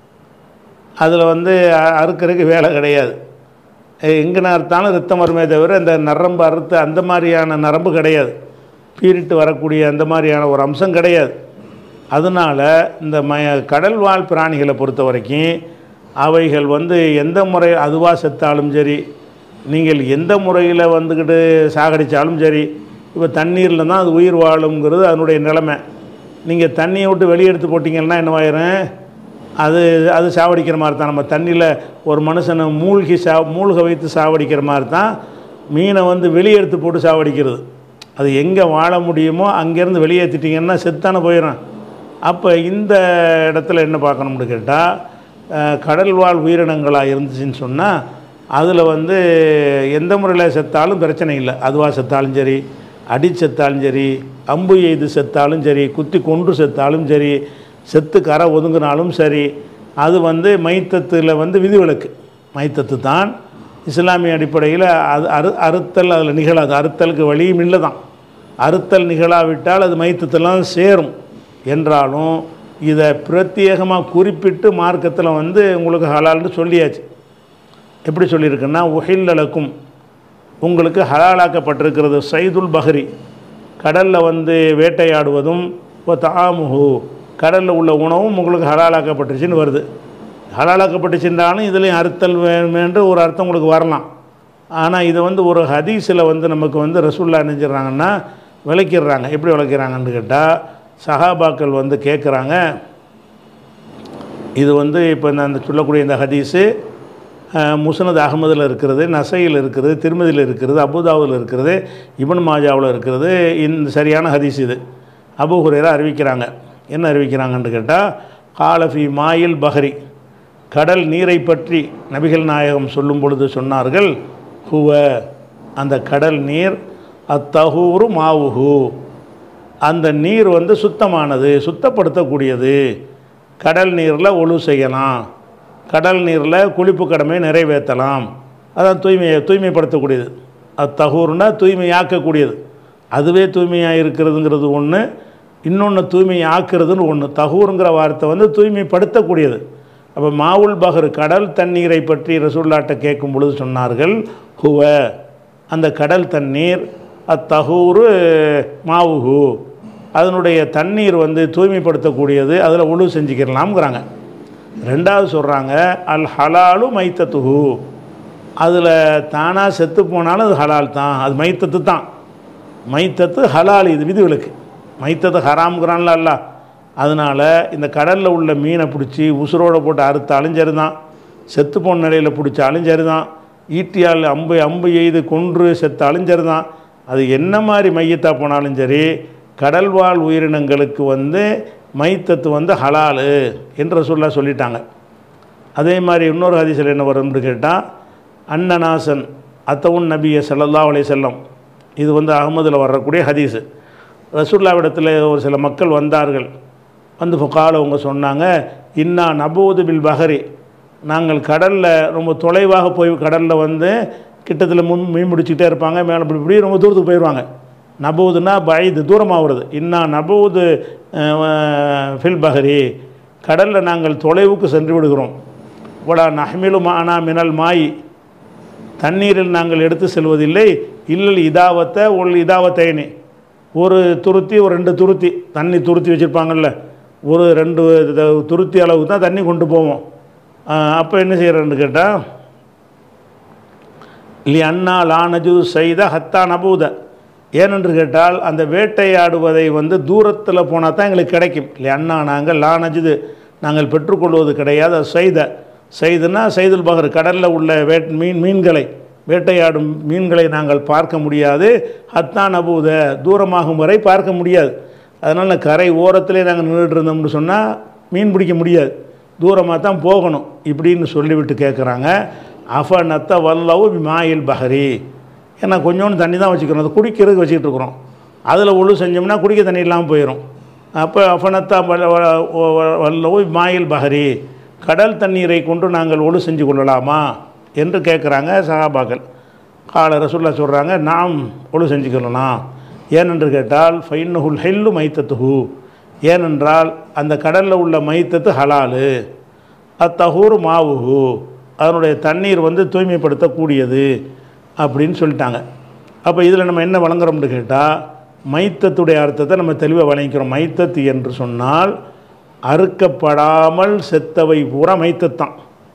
அதில் வந்து அ- அறுக்கறதுக்கு வேலை கிடையாது எங்கே அறுத்தாலும் ரத்தம் வருமே தவிர இந்த நரம்பு அறுத்து அந்த மாதிரியான நரம்பு கிடையாது பீரிட்டு வரக்கூடிய அந்த மாதிரியான ஒரு அம்சம் கிடையாது அதனால் இந்த ம கடல்வாழ் பிராணிகளை பொறுத்த வரைக்கும் அவைகள் வந்து எந்த முறை அதுவாக செத்தாலும் சரி நீங்கள் எந்த முறையில் வந்துக்கிட்டு சாகடித்தாலும் சரி இப்போ தண்ணீரில் தான் அது உயிர் வாழுங்கிறது அதனுடைய நிலைமை நீங்கள் தண்ணியை விட்டு வெளியே எடுத்து போட்டிங்கன்னா என்னவாயிரும் அது அது சாவடிக்கிற மாதிரி தான் நம்ம தண்ணியில் ஒரு மனுஷனை மூழ்கி சா மூழ்க வைத்து சாவடிக்கிற மாதிரி தான் மீனை வந்து வெளியே எடுத்து போட்டு சாவடிக்கிறது அது எங்கே வாழ முடியுமோ அங்கேருந்து வெளியேற்றிட்டிங்கன்னா செத்தான போயிடும் அப்போ இந்த இடத்துல என்ன பார்க்கணும்னு கேட்டால் கடல்வாழ் உயிரினங்களாக இருந்துச்சுன்னு சொன்னால் அதில் வந்து எந்த முறையில் செத்தாலும் பிரச்சனை இல்லை அதுவாக செத்தாலும் சரி அடி செத்தாலும் சரி அம்பு எய்து செத்தாலும் சரி குத்தி கொன்று செத்தாலும் சரி செத்து கரை ஒதுங்கினாலும் சரி அது வந்து மைத்தத்தில் வந்து விதிவிலக்கு மைத்தத்து தான் இஸ்லாமிய அடிப்படையில் அது அறு அறுத்தல் அதில் நிகழாது அறுத்தலுக்கு வழியும் இல்லை தான் அறுத்தல் நிகழாவிட்டால் அது மைத்தத்தெல்லாம் சேரும் என்றாலும் இதை பிரத்யேகமாக குறிப்பிட்டு மார்க்கத்தில் வந்து உங்களுக்கு ஹலால்னு சொல்லியாச்சு எப்படி சொல்லியிருக்குன்னா உஹில்லலக்கும் உங்களுக்கு ஹலாலாக்கப்பட்டிருக்கிறது சைதுல் பஹரி கடலில் வந்து வேட்டையாடுவதும் இப்போ தாமுஹு கடலில் உள்ள உணவும் உங்களுக்கு ஹலாலாக்கப்பட்டுருச்சுன்னு வருது ஹலாலாக்கப்பட்டுச்சுன்றாலும் இதுலேயும் அறுத்தல் வேணுமென்று ஒரு அர்த்தம் உங்களுக்கு வரலாம் ஆனால் இதை வந்து ஒரு ஹதீஸில் வந்து நமக்கு வந்து ரசூல்லா நினைச்சிடுறாங்கன்னா விளக்கிடுறாங்க எப்படி விளக்கிறாங்கன்னு கேட்டால் சஹாபாக்கள் வந்து கேட்குறாங்க இது வந்து இப்போ இந்த அந்த சொல்லக்கூடிய இந்த ஹதீஸு அஹ், முஸ்னத் அகமதில் இருக்கிறது நசையில் இருக்கிறது திருமதியில் இருக்கிறது அபுதாவில் இருக்கிறது இப்னு மாஜாவில் இருக்கிறது இந்த சரியான ஹதீஸ் இது அபு ஹுரேரா அறிவிக்கிறாங்க என்ன அறிவிக்கிறாங்கன்னு கேட்டால் காலஃபி மாயில் பஹரி கடல் நீரை பற்றி நபிகள் நாயகம் சொல்லும் பொழுது சொன்னார்கள் ஹுவ அந்த கடல் நீர் அத்தஹூரு மாவுஹு அந்த நீர் வந்து சுத்தமானது சுத்தப்படுத்தக்கூடியது கடல் நீரில் ஒழு செய்யலாம் கடல் நீரில் குளிப்பு கடமை நிறைவேற்றலாம் அதான் தூய்மையை தூய்மைப்படுத்தக்கூடியது அது தகூர்னா தூய்மையாக்கக்கூடியது அதுவே தூய்மையாக இருக்கிறதுங்கிறது ஒன்று இன்னொன்று தூய்மையாக்குறதுன்னு ஒன்று தகூருங்கிற வார்த்தை வந்து தூய்மைப்படுத்தக்கூடியது அப்போ மாவுல் பஹர் கடல் தண்ணீரை பற்றி ரசூல்லாட்ட கேட்கும் பொழுது சொன்னார்கள் ஹுவ அந்த கடல் தண்ணீர் அத்தகூரு மாவுஹு அதனுடைய தண்ணீர் வந்து தூய்மைப்படுத்தக்கூடியது அதில் உழு செஞ்சுக்கிறலாம்ங்கிறாங்க ரெண்டாவது சொல்கிறாங்க அல் ஹலாலு மைத்தத்துஹு அதில் தானாக செத்து போனாலும் அது ஹலால் தான் அது மைத்தத்து தான் மைத்தத்து ஹலால் இது விதிவிலக்கு மைத்தத்து ஹராம்ங்கிறான்ல அல்ல அதனால் இந்த கடலில் உள்ள மீனை பிடிச்சி உசுரோட போட்டு அறுத்தாலும் சரி தான் செத்து போன நிலையில் பிடிச்சாலும் சரி தான் ஈட்டியால் அம்பு அம்பு எய்து கொன்று செத்தாலும் சரி தான் அது என்ன மாதிரி மையத்தாக போனாலும் சரி கடல்வாழ் உயிரினங்களுக்கு வந்து மைத்தத்து வந்து ஹலாலு என்று சொல்ல சொல்லிட்டாங்க அதே மாதிரி இன்னொரு ஹதீஸில் என்ன வரும்னு கேட்டால் அன்னநாசன் அத்தவுன் நபிய ஸல்லல்லாஹு அலைஹி செல்லம் இது வந்து அகமதில் வரக்கூடிய ஹதீஸு ரசூல்லாவிடத்தில் ஒரு சில மக்கள் வந்தார்கள் வந்து ஃபுகால அவங்க சொன்னாங்க இன்னா நபூது பில் பஹரி நாங்கள் கடலில் ரொம்ப தொலைவாக போய் கடலில் வந்து கிட்டத்தில் முன் மீன் பிடிச்சிக்கிட்டே இருப்பாங்க மேலே இப்படி இப்படி ரொம்ப தூரத்துக்கு போயிடுவாங்க நபூதுன்னா பயது தூரமாக வருது இன்னா நபூது அஹ், ஃபில் பஹரி கடலில் நாங்கள் தொலைவுக்கு சென்று விடுகிறோம் வடா நஹ்மிலு மானா மினல் மாய் தண்ணீரில் நாங்கள் எடுத்து செல்வதில்லை இல்லல் இதாவத்தை ஒரு இதாவத்தைனி ஒரு துருத்தி ஒரு ரெண்டு துருத்தி தண்ணி துருத்தி வச்சுருப்பாங்கல்ல ஒரு ரெண்டு த- துருத்தி அளவுக்கு தான் தண்ணி கொண்டு போவோம் அப்போ என்ன செய்கிறேன்னு கேட்டால் லி அண்ணா லானஜு செய்த ஹத்தா நபூத ஏனென்று கேட்டால் அந்த வேட்டையாடுவதை வந்து தூரத்தில் போனால் தான் எங்களுக்கு கிடைக்கும் இல்லை அண்ணா நாங்கள் லானஜுது நாங்கள் பெற்றுக்கொள்வது கிடையாது அது செய்த செய்துன்னா செய்துல் பகர் கடலில் உள்ள வேட் மீன் மீன்களை வேட்டையாடும் மீன்களை நாங்கள் பார்க்க முடியாது ஹத்தான் அபூத தூரமாகும் வரை பார்க்க முடியாது அதனால் கரை ஓரத்திலே நாங்கள் நின்றுட்டு இருந்தோம்னு சொன்னால் மீன் பிடிக்க முடியாது தூரமாக தான் போகணும் இப்படின்னு சொல்லிவிட்டு கேட்குறாங்க அஃப நத்த வல்லவு மாயில் பஹரி ஏன்னா கொஞ்சோண்டு தண்ணி தான் வச்சுக்கிறோம் அது குடிக்கிறதுக்கு வச்சுக்கிட்டு இருக்கிறோம் அதில் ஒழு செஞ்சோம்னா குடிக்க தண்ணி இல்லாமல் போயிடும் அப்போ அஃபனத்தா வல்ல- வ- வ- வல்லவு மாயில் பஹரி கடல் தண்ணீரை கொண்டு நாங்கள் ஒழு செஞ்சு கொள்ளலாமா என்று கேட்குறாங்க சஹாபாக்கள் கால ரசுல்லா சொல்கிறாங்க நாம் ஒழு செஞ்சுக்கலாம் ஏனென்று கேட்டால் ஃபைன்னுஹுல் ஹெல்லு மைத்தத்துஹு ஏனென்றால் அந்த கடலில் உள்ள மைத்தத்து ஹலாலு அத்தஹூர் மாவுஹு அதனுடைய தண்ணீர் வந்து தூய்மைப்படுத்தக்கூடியது அப்படின்னு சொல்லிட்டாங்க அப்போ இதில் நம்ம என்ன வழங்குறோம்னு கேட்டால் மைத்தத்துடைய அர்த்தத்தை நம்ம தெளிவாக வழங்கிக்கிறோம் மைத்தத்து என்று சொன்னால் அறுக்கப்படாமல் செத்தவை பூரா மைத்தத்தான்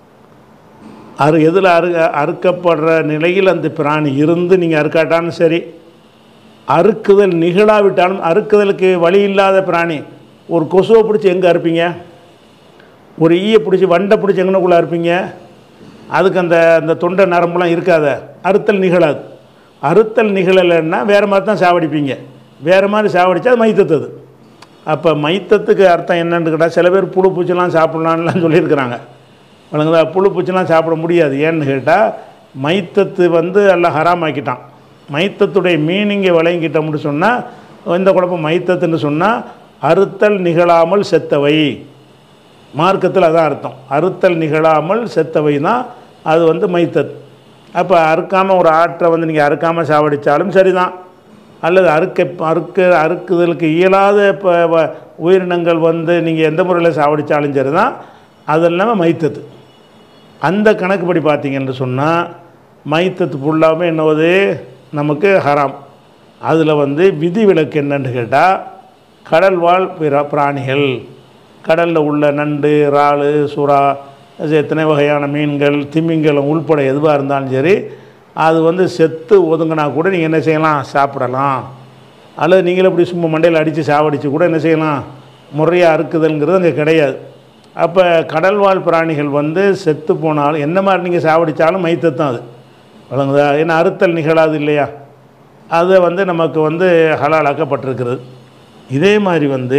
அறு எதில் அறு அறுக்கப்படுற நிலையில் அந்த பிராணி இருந்து நீங்கள் அறுக்காட்டாலும் சரி அறுக்குதல் நிகழாவிட்டாலும் அறுக்குதலுக்கு வழி இல்லாத பிராணி ஒரு கொசுவை பிடிச்சி எங்கே அறுப்பீங்க ஒரு ஈயை பிடிச்சி வண்டை பிடிச்சி எங்கனக்குள்ளே அறுப்பீங்க அதுக்கு அந்த அந்த தொண்டை நரம்புலாம் இருக்காத அறுத்தல் நிகழாது அறுத்தல் நிகழலைன்னா வேறு மாதிரி தான் சாவடிப்பீங்க வேறு மாதிரி சாவடிச்சா அது மைத்தத்து அப்போ மைத்தத்துக்கு அர்த்தம் என்னன்னு கேட்டால் சில பேர் புழு பூச்சிலாம் சாப்பிட்லான்லாம் சொல்லியிருக்கிறாங்க வழங்குதா புழு பூச்சிலாம் சாப்பிட முடியாது ஏன்னு கேட்டால் மைத்தத்து வந்து எல்லாம் ஹராமாக்கிட்டான் மைத்தத்துடைய மீனிங்கை வழங்கிட்டோம்னு சொன்னால் எந்த குழப்பம் மைத்தத்துன்னு சொன்னால் அறுத்தல் நிகழாமல் செத்தவை மார்க்கத்தில் அதான் அர்த்தம் அறுத்தல் நிகழாமல் செத்தவை தான் அது வந்து மைத்தத் அப்போ அறுக்காமல் ஒரு ஆற்றை வந்து நீங்கள் அறுக்காமல் சாவடித்தாலும் சரிதான் அல்லது அறுக்க அறுக்க அறுக்குதலுக்கு இயலாத இப்போ வ- உயிரினங்கள் வந்து நீங்கள் எந்த முறையில் சாவடித்தாலும் சரி தான் அது இல்லாமல் மைத்தத்து அந்த கணக்குப்படி பார்த்தீங்கன்னு சொன்னால் மைத்தத்து ஃபுல்லாமே என்னவது நமக்கு ஹராம் அதில் வந்து விதிவிலக்கு என்னன்னு கேட்டால் கடல் வாழ் பிற பிராணிகள் கடலில் உள்ள நண்டு இறால் சுறா இது எத்தனை வகையான மீன்கள் திமிங்கலம் உள்பட எதுவாக இருந்தாலும் சரி அது வந்து செத்து ஒதுங்கினா கூட நீங்கள் என்ன செய்யலாம் சாப்பிடலாம் அல்லது நீங்களே இப்படி சும்மா மண்டையில் அடித்து சாவடித்து கூட என்ன செய்யலாம் முறையாக அறுக்குதல்ங்கிறது அங்கே கிடையாது அப்போ கடல்வாழ் பிராணிகள் வந்து செத்து போனாலும் என்ன மாதிரி நீங்கள் சாவடித்தாலும் மைத்தத்தான் அது வழங்குதா ஏன்னா அறுத்தல் நிகழாது இல்லையா அதை வந்து நமக்கு வந்து ஹலாலாக்கப்பட்டிருக்கிறது இதே மாதிரி வந்து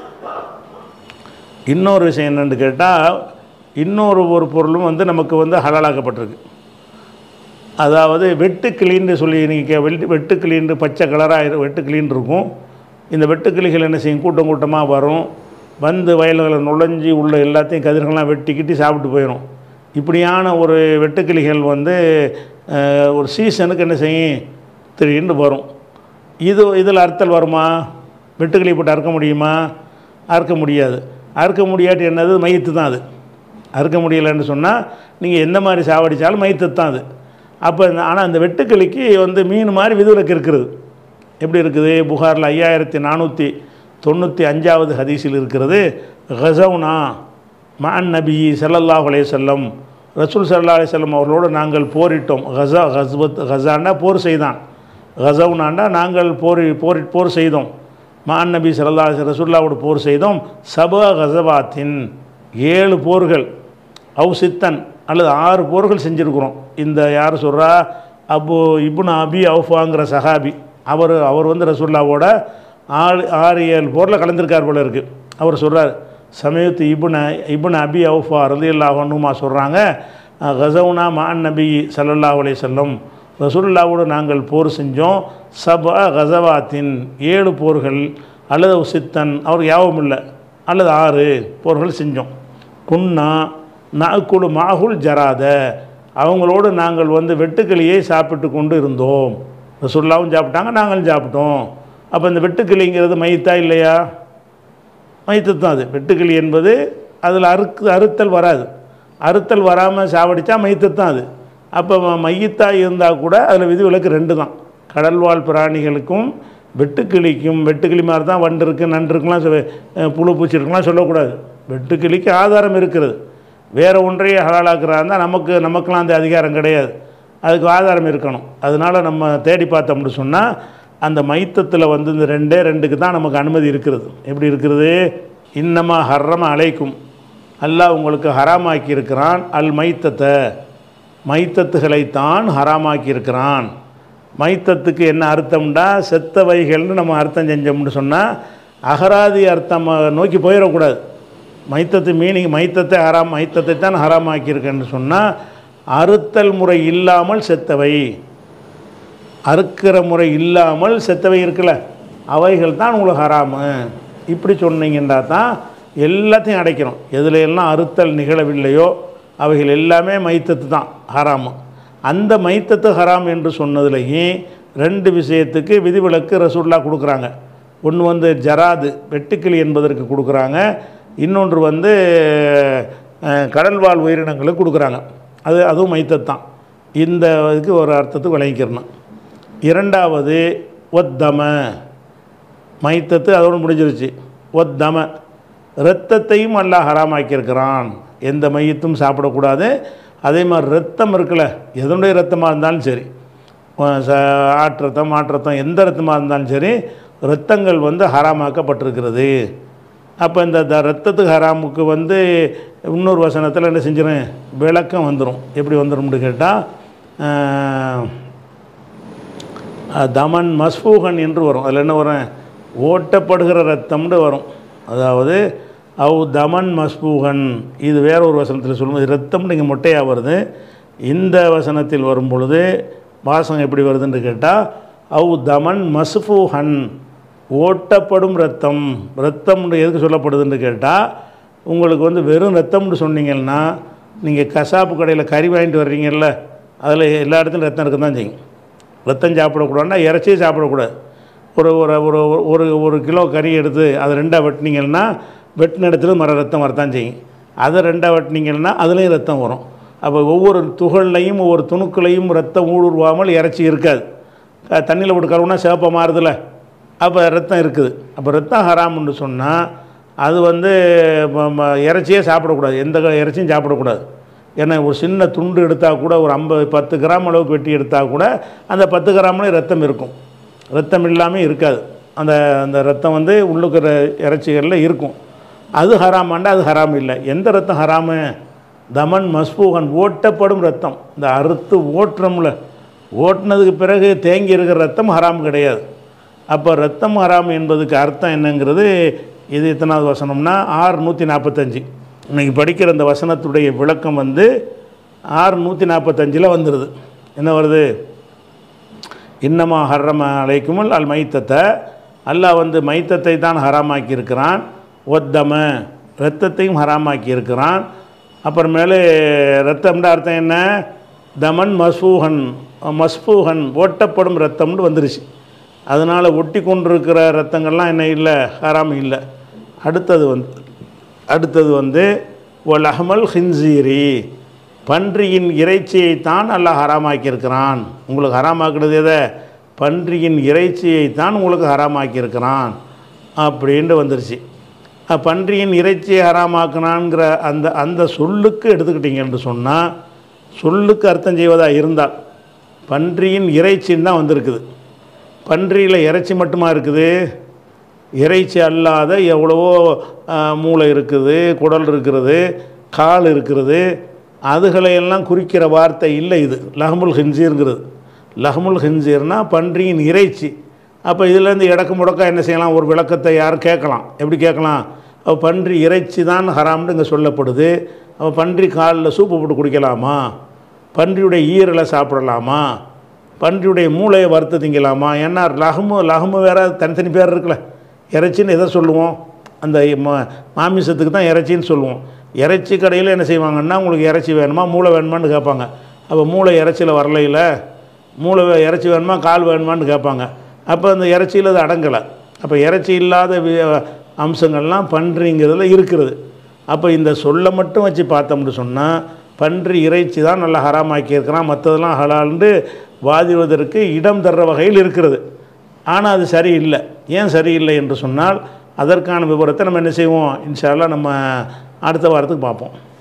இன்னொரு விஷயம் என்னன்னு கேட்டால் இன்னொரு ஒரு பொருளும் வந்து நமக்கு வந்து ஹலாலாக்கப்பட்டிருக்கு அதாவது வெட்டுக்கிளின்னு சொல்லி நீங்கள் வெட்டு வெட்டுக்கிளின்னு பச்சை கலராக வெட்டுக்கிளின்னு இருக்கும் இந்த வெட்டுக்கிளிகள் என்ன செய்யும் கூட்டம் கூட்டமாக வரும் வந்து வயல்களை நுழைஞ்சி உள்ள எல்லாத்தையும் கதிர்கள்லாம் வெட்டிக்கிட்டு சாப்பிட்டு போயிடும் இப்படியான ஒரு வெட்டுக்கிளிகள் வந்து அஹ், ஒரு சீசனுக்கு என்ன செய்யும் திடீர்னு வரும் இது இதில் அறுத்தல் வருமா வெட்டுக்கிளி போட்டு அறுக்க முடியுமா அறுக்க முடியாது அறுக்க முடியாட்டி என்னது மையத்து தான் அது அறுக்க முடியலைன்னு சொன்னால் நீங்கள் எந்த மாதிரி சாவடித்தாலும் மையத்து தான் அது அப்போ ஆனால் அந்த வெட்டுக்கிளிக்கு வந்து மீன் மாதிரி விதிவிலக்கு இருக்கிறது எப்படி இருக்குது புகாரில் ஐயாயிரத்தி நானூற்றி தொண்ணூற்றி அஞ்சாவது ஹதீஸில் இருக்கிறது ஹசவுனா மான் நபி ஸல்லல்லாஹு அலைஹி வஸல்லம் ரசூல் ஸல்லல்லாஹு அலைஹி வஸல்லம் அவர்களோடு நாங்கள் போரிட்டோம் ஹசா ஹஸ்வத் ஹசான்னா போர் செய்தான் ஹசவுனாண்டா நாங்கள் போர் போர் போர் செய்தோம் மான் நபி ஸல்லல்லாஹு அலைஹி ரசூல்லாவோடு போர் செய்தோம் சபா ஹசவாத்தின் ஏழு போர்கள் அவுசித்தன் அல்லது ஆறு போர்கள் செஞ்சுருக்குறோம் இந்த யார் சொல்கிறா அபு இப்னு அபி அவுஃபாங்கிற சஹாபி அவர் அவர் வந்து ரசூல்லாவோட ஆறு ஆறு ஏழு போரில் கலந்துருக்கார் போல இருக்குது அவர் சொல்கிறார் சமயத்து இபுன இபுன் அபி அவுஃபா ரலியல்லாஹனுமா சொல்கிறாங்க கசவுனா மான் நபி ஸல்லல்லாஹு அலைஹி வஸல்லம் ரசூலுல்லாவோடு நாங்கள் போர் செஞ்சோம் சபா கசவாத்தின் ஏழு போர்கள் அல்லது சித்தன் அவருக்கு யாபம் இல்லை அல்லது ஆறு போர்கள் செஞ்சோம் குன்னா நாக்குழு மாகுல் ஜராத அவங்களோடு நாங்கள் வந்து வெட்டுக்கிளியை சாப்பிட்டு கொண்டு இருந்தோம் ரசூல்லாவும் சாப்பிட்டாங்க நாங்களும் சாப்பிட்டோம் அப்போ இந்த வெட்டுக்கிளிங்கிறது மைத்தா இல்லையா மைத்து தான் அது வெட்டுக்கிளி என்பது அதில் அறுக்கு அறுத்தல் வராது அறுத்தல் வராமல் சாவடித்தா மைத்து தான் அது அப்போ மையத்தாக இருந்தால் கூட அதில் விதிவிலக்கு ரெண்டு தான் கடல்வாழ் பிராணிகளுக்கும் வெட்டுக்கிளிக்கும் வெட்டுக்கிளி மாதிரி தான் வண்டு இருக்குது நண்டு இருக்குலாம் சொ- அஹ் புழு பூச்சி இருக்குலாம் சொல்லக்கூடாது வெட்டுக்கிளிக்கு ஆதாரம் இருக்கிறது வேறு ஒன்றையே ஹலாலாக்குறா இருந்தால் நமக்கு நமக்கெல்லாம் அந்த அதிகாரம் கிடையாது அதுக்கு ஆதாரம் இருக்கணும் அதனால் நம்ம தேடி பார்த்தோம்னு சொன்னால் அந்த மைத்தத்தில் வந்து இந்த ரெண்டே ரெண்டுக்கு தான் நமக்கு அனுமதி இருக்கிறது எப்படி இருக்கிறது இன்னமா ஹர்ரம அலைக்கும் அல்லாஹ் உங்களுக்கு ஹராமாக்கி இருக்கிறான் அல் மைத்தத்தை மைத்தத்துகளைத்தான் ஹராமாக்கி இருக்கிறான் மைத்தத்துக்கு என்ன அர்த்தம்டா செத்தவைகள்னு நம்ம அர்த்தம் செஞ்சோம்னு சொன்னால் அகராதி அர்த்தம் நோக்கி போயிடக்கூடாது மைத்தத்து மீனிங் மைத்தத்தை ஹராம் மைத்தத்தை தான் ஹராமாக்கியிருக்கேன்னு சொன்னால் அறுத்தல் முறை இல்லாமல் செத்தவை அறுக்கிற முறை இல்லாமல் செத்தவை இருக்குல்ல அவைகள் தான் உங்களுக்கு ஹராமு இப்படி சொன்னீங்கன்னா தான் எல்லாத்தையும் அடைக்கிறோம் எதுல எல்லாம் அறுத்தல் நிகழவில்லையோ அவைகள் எல்லாமே மைத்தத்து தான் ஹராமு அந்த மைத்தத்து ஹராம் என்று சொன்னதுலேயும் ரெண்டு விஷயத்துக்கு விதிவிலக்கு ரசூல்லா கொடுக்குறாங்க ஒன்று வந்து ஜராது வெட்டுக்கிளி என்பதற்கு கொடுக்குறாங்க இன்னொன்று வந்து அஹ், கடல்வாழ் உயிரினங்களுக்கு கொடுக்குறாங்க அது அதுவும் மைத்தத்து தான் இந்த இதுக்கு ஒரு அர்த்தத்துக்கு விளங்கிக்கிறணும் இரண்டாவது ஒத்தம மைத்தத்து அதோடு முடிஞ்சிருச்சு ஒத்தம இரத்தத்தையும் அல்லாஹ் ஹராமாக்கியிருக்கிறான் எந்த மையத்தும் சாப்பிடக்கூடாது அதே மாதிரி ரத்தம் இருக்குல்ல எதனுடைய ரத்தமாக இருந்தாலும் சரி அஹ் ச- ஆட்டு ரத்தம் மாட்டு ரத்தம் எந்த ரத்தமாக இருந்தாலும் சரி ரத்தங்கள் வந்து ஹராமாக்கப்பட்டிருக்கிறது அப்போ இந்த த ரத்தத்துக்கு ஹராமுக்கு வந்து இன்னொரு வசனத்தில் என்ன செஞ்சிடும் விளக்கம் வந்துடும் எப்படி வந்துடும்னு கேட்டால் தமன் மஸ்பூகன் என்று வரும் அதில் என்ன வரும் ஓட்டப்படுகிற ரத்தம்னு வரும் அதாவது அவு தமன் மஸ்பூகன் இது வேற ஒரு வசனத்தில் சொல்லும்போது ரத்தம்னு இங்கே மொட்டையாக வருது இந்த வசனத்தில் வரும் பொழுது வாசம் எப்படி வருதுன்னு கேட்டால் அவு தமன் மஸ்பூகன் ஓட்டப்படும் ரத்தம் ரத்தம்னு எதுக்கு சொல்லப்படுதுன்னு கேட்டால் உங்களுக்கு வந்து வெறும் ரத்தம்னு சொன்னீங்கன்னா நீங்கள் கசாப்பு கடையில் கறி வாங்கிட்டு வர்றீங்கல்ல அதில் எல்லா இடத்துலையும் ரத்தம் இருக்க தான் செய்யும் ரத்தம் சாப்பிடக்கூடாதுன்னா இறைச்சியே சாப்பிடக்கூடாது ஒரு ஒரு ஒரு ஒரு ஒரு கிலோ கறி எடுத்து அதை ரெண்டாக வெட்டினீங்கன்னா வெட்டின இடத்துல மர ரத்தம் வரத்தான் செய்யும் அதை ரெண்டாக வெட்டினீங்கன்னா அதுலேயும் ரத்தம் வரும் அப்போ ஒவ்வொரு துகள்லையும் ஒவ்வொரு துணுக்குலையும் ரத்தம் ஊடுருவாமல் இறைச்சி இருக்காது தண்ணியில் போட்டு கழுவுனா சிவப்பாக மாறுதுல அப்போ ரத்தம் இருக்குது அப்போ ரத்தம் ஹராம்னு சொன்னால் அது வந்து ம- ம- இறைச்சியே சாப்பிடக்கூடாது எந்த க- இறைச்சியும் சாப்பிடக்கூடாது ஏன்னா ஒரு சின்ன துண்டு எடுத்தால் கூட ஒரு ஐம்பது பத்து கிராம் அளவுக்கு வெட்டி எடுத்தால் கூட அந்த பத்து கிராம்லேயும் ரத்தம் இருக்கும் ரத்தம் இல்லாமல் இருக்காது அந்த அந்த ரத்தம் வந்து உள்ளுக்கிற இறைச்சிகளில் இருக்கும் அது ஹராமாண்டா அது ஹராம் இல்லை எந்த ரத்தம் ஹராமு தமன் மஸ்பூகன் ஓட்டப்படும் ரத்தம் இந்த அறுத்து ஓட்டுறோம்ல ஓட்டுனதுக்கு பிறகு தேங்கி இருக்கிற ரத்தம் ஹராம் கிடையாது அப்போ ரத்தம் ஹராம் என்பதுக்கு அர்த்தம் என்னங்கிறது இது எத்தனாவது வசனம்னா ஆறு நூற்றி நாற்பத்தஞ்சு இன்னைக்கு படிக்கிற இந்த வசனத்துடைய விளக்கம் வந்து ஆறு நூற்றி நாற்பத்தஞ்சில் வந்துடுது என்ன வருது இன்னமா ஹர்ரம அலைக்குமுல் அல் மைத்தத்தை அல்லாஹ் வந்து மைத்தத்தை தான் ஹராமாக்கி இருக்கிறான் ஒத்தம இரத்தத்தையும் ஹராமாக்கி இருக்கிறான் அப்புறமேலு ரத்தம்ன்ற அர்த்தம் என்ன தமன் மஸ்பூகன் மஸ்பூகன் ஓட்டப்படும் ரத்தம்னு வந்துருச்சு அதனால் ஒட்டி கொண்டிருக்கிற ரத்தங்கள்லாம் என்ன இல்லை ஹராம் இல்லை அடுத்தது வந்து அடுத்தது வந்து ஒல் அஹமல் ஹின்சீரி பன்றியின் இறைச்சியை தான் அல்லாஹ் ஹராமாக்கியிருக்கிறான் உங்களுக்கு ஹராமாக்குறது எதை பன்றியின் இறைச்சியை தான் உங்களுக்கு ஹராமாக்கியிருக்கிறான் அப்படின்ட்டு வந்துருச்சு அஹ் பன்றியின் இறைச்சியை ஹராமாக்கினான்ங்கிற அந்த அந்த சொல்லுக்கு எடுத்துக்கிட்டீங்கன்னு சொன்னால் சொல்லுக்கு அர்த்தம் செய்வதாக இருந்தால் பன்றியின் இறைச்சின்னு தான் வந்திருக்குது பன்றியில் இறைச்சி மட்டுமா இருக்குது இறைச்சி அல்லாத எவ்வளவோ ஆஹ், மூளை இருக்குது குடல் இருக்கிறது கால் இருக்கிறது அதுகளையெல்லாம் குறிக்கிற வார்த்தை இல்லை இது லஹமுல் ஹின்சீருங்கிறது லஹமுல் ஹின்சீர்னா பன்றியின் இறைச்சி அப்போ இதுலேருந்து இடக்கு முடக்கா என்ன செய்யலாம் ஒரு விளக்கத்தை யாரும் கேட்கலாம் எப்படி கேட்கலாம் அப்போ பன்றி இறைச்சி தான் ஹராம்னு இங்கே சொல்லப்படுது அப்போ பன்றி காலில் சூப்பு போட்டு குடிக்கலாமா பன்றியுடைய ஈரலை சாப்பிடலாமா பன்றியுடைய மூளையை வறுத்து திங்கலாமா ஏன்னா லஹமு லஹமு வேற தனித்தனி பேர் இருக்குல்ல இறைச்சின்னு எதை சொல்லுவோம் அந்த ம- மாமிசத்துக்கு தான் இறைச்சின்னு சொல்லுவோம் இறைச்சி கடையில் என்ன செய்வாங்கன்னா உங்களுக்கு இறைச்சி வேணுமா மூளை வேணுமான்னு கேட்பாங்க அப்போ மூளை இறைச்சியில் வரலையில் மூளை வே- இறைச்சி வேணுமா கால் வேணுமான்னு கேட்பாங்க அப்போ அந்த இறைச்சியில் அது அடங்கலை அப்போ இறைச்சி இல்லாத வி- அம்சங்கள்லாம் பன்றிங்கிறதுல இருக்கிறது அப்போ இந்த சொல்லை மட்டும் வச்சு பார்த்தோம்னு சொன்னால் பன்றி இறைச்சி தான் நல்லா ஹராமாக்கி இருக்கிறான் மற்றதெல்லாம் ஹலால்னு வாதிடுவதற்கு இடம் தர்ற வகையில் இருக்கிறது ஆனால் அது சரியில்லை ஏன் சரியில்லை என்று சொன்னால் அதற்கான விவரத்தை நம்ம என்ன செய்வோம் இன்ஷா அல்லாஹ் நம்ம அடுத்த வாரத்துக்கு பார்ப்போம்